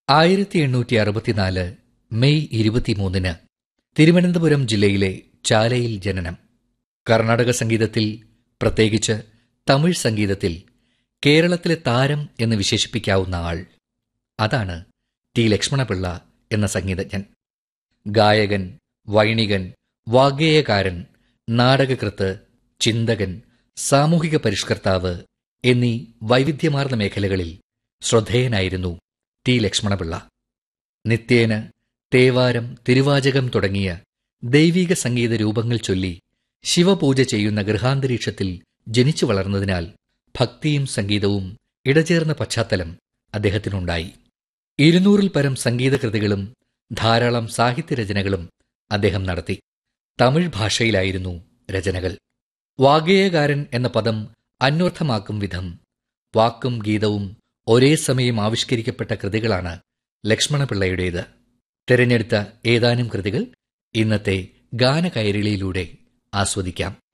ആയിരത്തി എണ്ണൂറ്റി അറുപത്തിനാല് മെയ് ഇരുപത്തിമൂന്നിന് തിരുവനന്തപുരം ജില്ലയിലെ ചാലയിൽ ജനനം കർണാടക സംഗീതത്തിൽ പ്രത്യേകിച്ച് തമിഴ് സംഗീതത്തിൽ കേരളത്തിലെ താരം എന്ന് വിശേഷിപ്പിക്കാവുന്ന ആൾ അതാണ് ടി ലക്ഷ്മണപിള്ള എന്ന സംഗീതജ്ഞൻ ഗായകൻ വൈണികൻ വാഗ്ഗേയകാരൻ നാടകകൃത്ത് ചിന്തകൻ സാമൂഹിക പരിഷ്കർത്താവ് എന്നീ വൈവിധ്യമാർന്ന മേഖലകളിൽ ശ്രദ്ധേയനായിരുന്നു ടി ലക്ഷ്മണപിള്ള നിത്യേന തേവാരം തിരുവാചകം തുടങ്ങിയ ദൈവിക സംഗീത രൂപങ്ങൾ ചൊല്ലി ശിവപൂജ ചെയ്യുന്ന ഗൃഹാന്തരീക്ഷത്തിൽ ജനിച്ചു വളർന്നതിനാൽ ഭക്തിയും സംഗീതവും ഇടചേർന്ന പശ്ചാത്തലം അദ്ദേഹത്തിനുണ്ടായി ഇരുന്നൂറിൽ പരം സംഗീതകൃതികളും ധാരാളം സാഹിത്യരചനകളും അദ്ദേഹം നടത്തി തമിഴ് ഭാഷയിലായിരുന്നു രചനകൾ വാഗ്ഗേയകാരൻ എന്ന പദം അന്വർത്ഥമാക്കും വിധം വാക്കും ഗീതവും ഒരേ സമയം ആവിഷ്കരിക്കപ്പെട്ട കൃതികളാണ് ലക്ഷ്മണപിള്ളയുടേത് തിരഞ്ഞെടുത്ത ഏതാനും കൃതികൾ ഇന്നത്തെ ഗാനകൈരളിയിലൂടെ ആസ്വദിക്കാം